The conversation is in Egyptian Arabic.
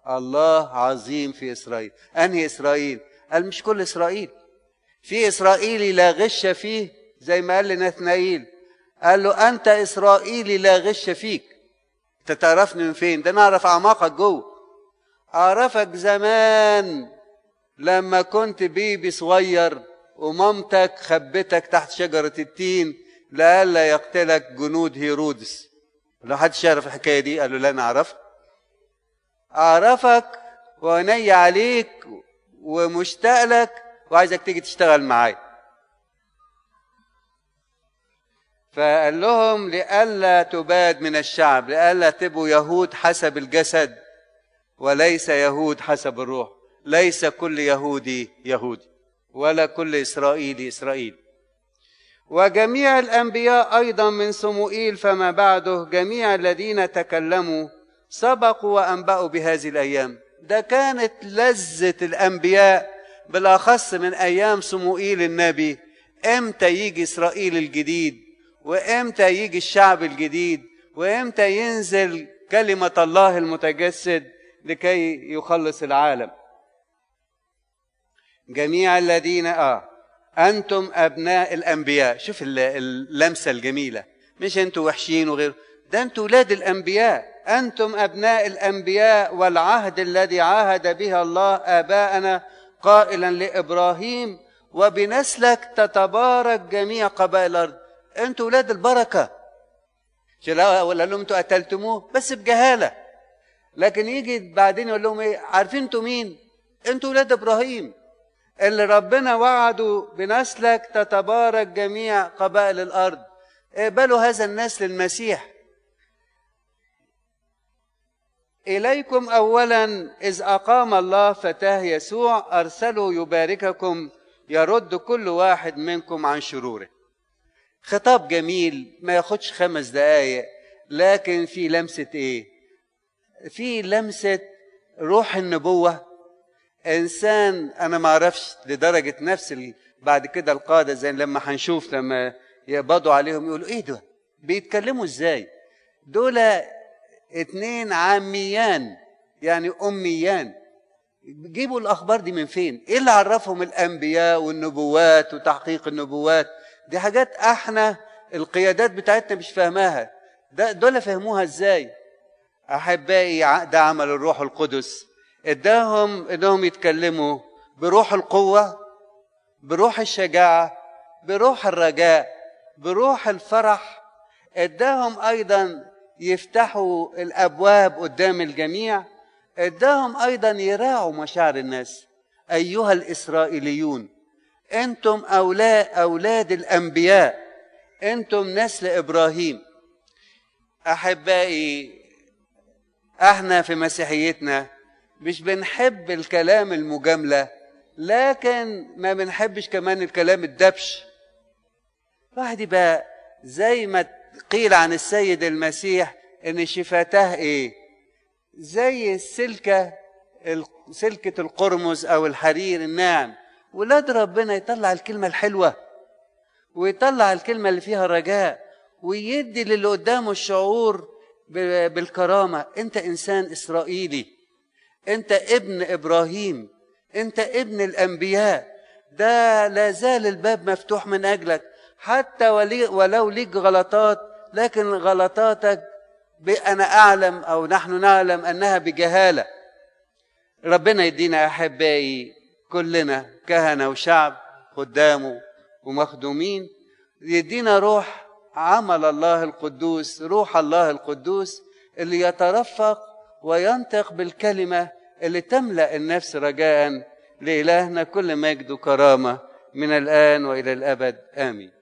الله عظيم في إسرائيل أنهي إسرائيل قال مش كل إسرائيل في إسرائيلي لا غش فيه زي ما قال لنثنائيل قال له أنت إسرائيلي لا غش فيك أنت تعرفني من فين ده نعرف أعماقك جوه أعرفك زمان لما كنت بيبي صغير ومامتك خبتك تحت شجرة التين لئلا يقتلك جنود هيرودس لو حد يعرف الحكاية دي قال له لا نعرف أعرفك وعيني عليك ومشتاق لك وعايزك تيجي تشتغل معايا فقال لهم لئلا تباد من الشعب لئلا تبقوا يهود حسب الجسد وليس يهود حسب الروح ليس كل يهودي يهودي ولا كل اسرائيلي اسرائيل وجميع الانبياء ايضا من صموئيل فما بعده جميع الذين تكلموا سبقوا وانبأوا بهذه الايام ده كانت لذة الانبياء بالاخص من ايام صموئيل النبي امتى يجي اسرائيل الجديد وامتى يجي الشعب الجديد وامتى ينزل كلمة الله المتجسد لكي يخلص العالم جميع الذين اه انتم ابناء الانبياء شوف اللمسه الجميله مش انتوا وحشين وغير ده انتوا ولاد الانبياء انتم ابناء الانبياء والعهد الذي عاهد به الله اباءنا قائلا لابراهيم وبنسلك تتبارك جميع قبائل الارض انتوا ولاد البركه ولا لهم انتوا قتلتموه بس بجهاله لكن يجي بعدين يقول لهم ايه عارفين انتوا مين انتوا ولاد ابراهيم اللي ربنا وعده بنسلك تتبارك جميع قبائل الارض اقبلوا هذا النسل المسيح اليكم اولا اذ اقام الله فتاه يسوع ارسله يبارككم يرد كل واحد منكم عن شروره خطاب جميل ما ياخدش خمس دقايق لكن في لمسه ايه في لمسه روح النبوه انسان انا ما اعرفش لدرجه نفس بعد كده القاده زي لما هنشوف لما يقبضوا عليهم يقولوا ايه ده بيتكلموا ازاي دول اتنين عاميان يعني اميان جيبوا الاخبار دي من فين ايه اللي عرفهم الانبياء والنبوات وتحقيق النبوات دي حاجات احنا القيادات بتاعتنا مش فاهماها ده دول فهموها ازاي احبائي ده عمل الروح القدس اداهم انهم يتكلموا بروح القوه بروح الشجاعه بروح الرجاء بروح الفرح اداهم ايضا يفتحوا الابواب قدام الجميع اداهم ايضا يراعوا مشاعر الناس ايها الاسرائيليون انتم اولاد اولاد الانبياء انتم نسل ابراهيم احبائي احنا في مسيحيتنا مش بنحب الكلام المجامله لكن ما بنحبش كمان الكلام الدبش واحد يبقى زي ما قيل عن السيد المسيح ان شفتاه ايه زي السلكه سلكه القرمز او الحرير الناعم ولاد ربنا يطلع الكلمه الحلوه ويطلع الكلمه اللي فيها رجاء ويدي للي قدامه الشعور بالكرامه انت انسان اسرائيلي انت ابن ابراهيم انت ابن الانبياء ده لا زال الباب مفتوح من اجلك حتى ولو ليك غلطات لكن غلطاتك انا اعلم او نحن نعلم انها بجهاله ربنا يدينا احبائي كلنا كهنه وشعب خدامه ومخدومين يدينا روح عمل الله القدوس روح الله القدوس اللي يترفق وينطق بالكلمه اللي تملا النفس رجاء لالهنا كل مجد وكرامه من الان والى الابد امين